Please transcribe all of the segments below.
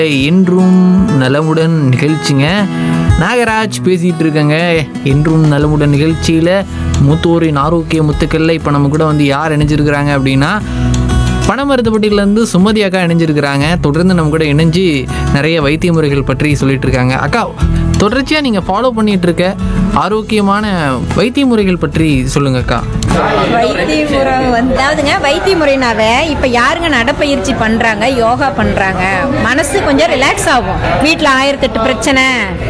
என்றும் நலமுடன் நிகழ்ச்சிங்க நாகராஜ் பேசிகிட்டு இருக்கேங்க என்றும் நலமுடன் நிகழ்ச்சியில் மூத்தோரின் ஆரோக்கிய முத்துக்கள்ல இப்போ நம்ம கூட வந்து யார் இணைஞ்சிருக்கிறாங்க அப்படின்னா பணமருத்துப்பட்டியிலேருந்து சுமதி அக்கா இணைஞ்சிருக்கிறாங்க தொடர்ந்து நம்ம கூட இணைஞ்சு நிறைய வைத்திய முறைகள் பற்றி சொல்லிட்டு இருக்காங்க அக்கா தொடர்ச்சியாக நீங்கள் ஃபாலோ பண்ணிட்டு இருக்க ஆரோக்கியமான வைத்திய முறைகள் பற்றி சொல்லுங்க அக்கா வைத்திய முறை வந்து அதாவதுங்க வைத்திய முறைனாவே இப்போ யாருங்க நடைப்பயிற்சி பண்ணுறாங்க யோகா பண்ணுறாங்க மனசு கொஞ்சம் ரிலாக்ஸ் ஆகும் வீட்டில் ஆயிரத்தெட்டு பிரச்சனை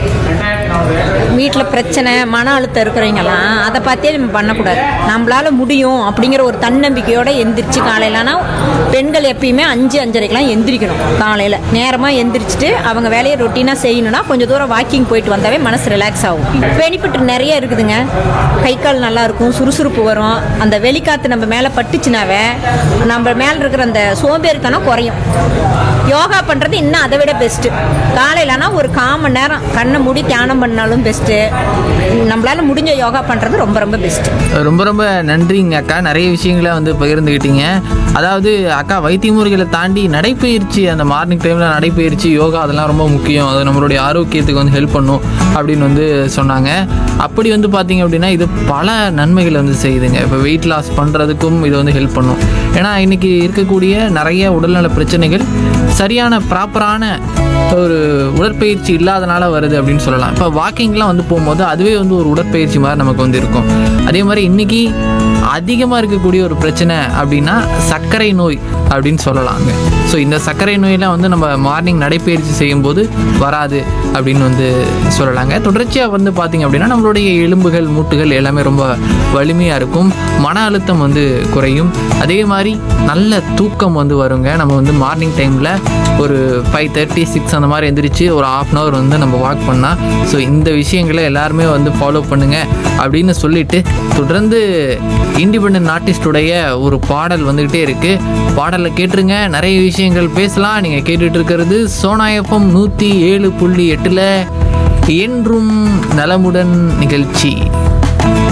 வீட்டில் பிரச்சனை மன அழுத்தம் இருக்கிறவங்கலாம் அதை பார்த்தே நம்ம பண்ணக்கூடாது நம்மளால முடியும் அப்படிங்கிற ஒரு தன்னம்பிக்கையோட எந்திரிச்சு காலையிலனா பெண்கள் எப்பயுமே அஞ்சு அஞ்சரைக்கெலாம் எந்திரிக்கணும் காலையில் நேரமாக எந்திரிச்சிட்டு அவங்க வேலையை ரொட்டீனாக செய்யணும்னா கொஞ்சம் தூரம் வாக்கிங் போயிட்டு வந்தாவே மனசு ரிலாக்ஸ் ஆகும் பெனிஃபிட் நிறைய இருக்குதுங்க கை கால் நல்லா இருக்கும் சுறுசுறுப்பு வரும் அந்த வெளிக்காத்து நம்ம மேலே பட்டுச்சுனாவே நம்ம மேலே இருக்கிற அந்த சோம்பேறித்தனம் குறையும் யோகா பண்ணுறது இன்னும் அதை விட பெஸ்ட்டு காலையிலனா ஒரு கால் மணி நேரம் கண்ணை மூடி தியானம் பண்ணாலும் பெஸ்ட்டு நம்மளால முடிஞ்ச யோகா பண்ணுறது ரொம்ப ரொம்ப பெஸ்ட்டு ரொம்ப ரொம்ப நன்றிங்க அக்கா நிறைய விஷயங்களை வந்து பகிர்ந்துக்கிட்டீங்க அதாவது அக்கா வைத்திய முறைகளை தாண்டி நடைப்பயிற்சி அந்த மார்னிங் டைமில் நடைப்பயிற்சி யோகா அதெல்லாம் ரொம்ப முக்கியம் அது நம்மளுடைய ஆரோக்கியத்துக்கு வந்து ஹெல்ப் பண்ணும் அப்படின்னு வந்து சொன்னாங்க அப்படி வந்து பார்த்தீங்க அப்படின்னா இது பல நன்மைகளை வந்து செய்யுதுங்க இப்போ வெயிட் லாஸ் பண்ணுறதுக்கும் இது வந்து ஹெல்ப் பண்ணும் ஏன்னா இன்னைக்கு இருக்கக்கூடிய நிறைய உடல்நல பிரச்சனைகள் சரியான ப்ராப்பரான ஒரு உடற்பயிற்சி இல்லாதனால வருது அப்படின்னு சொல்லலாம் இப்போ வாக்கிங்லாம் வந்து போகும்போது அதுவே வந்து ஒரு உடற்பயிற்சி மாதிரி நமக்கு வந்து இருக்கும் அதே மாதிரி இன்னைக்கு அதிகமாக இருக்கக்கூடிய ஒரு பிரச்சனை அப்படின்னா சர்க்கரை நோய் அப்படின்னு சொல்லலாங்க ஸோ இந்த சர்க்கரை நோயெல்லாம் வந்து நம்ம மார்னிங் நடைப்பயிற்சி செய்யும்போது வராது அப்படின்னு வந்து சொல்லலாங்க தொடர்ச்சியாக வந்து பார்த்திங்க அப்படின்னா நம்மளுடைய எலும்புகள் மூட்டுகள் எல்லாமே ரொம்ப வலிமையாக இருக்கும் மன அழுத்தம் வந்து குறையும் அதே மாதிரி நல்ல தூக்கம் வந்து வருங்க நம்ம வந்து மார்னிங் டைமில் ஒரு ஃபைவ் தேர்ட்டி சிக்ஸ் அந்த மாதிரி எந்திரிச்சு ஒரு ஆஃப் அன் ஹவர் வந்து நம்ம வாக் பண்ணால் ஸோ இந்த விஷயங்களை எல்லாருமே வந்து ஃபாலோ பண்ணுங்க அப்படின்னு சொல்லிட்டு தொடர்ந்து இண்டிபெண்ட் ஆர்டிஸ்டுடைய ஒரு பாடல் வந்துக்கிட்டே இருக்குது பாடலை கேட்டுருங்க நிறைய விஷயங்கள் பேசலாம் நீங்கள் கேட்டுட்டு இருக்கிறது சோனா எஃப்எம் நூற்றி ஏழு புள்ளி எட்டில் என்றும் நலமுடன் நிகழ்ச்சி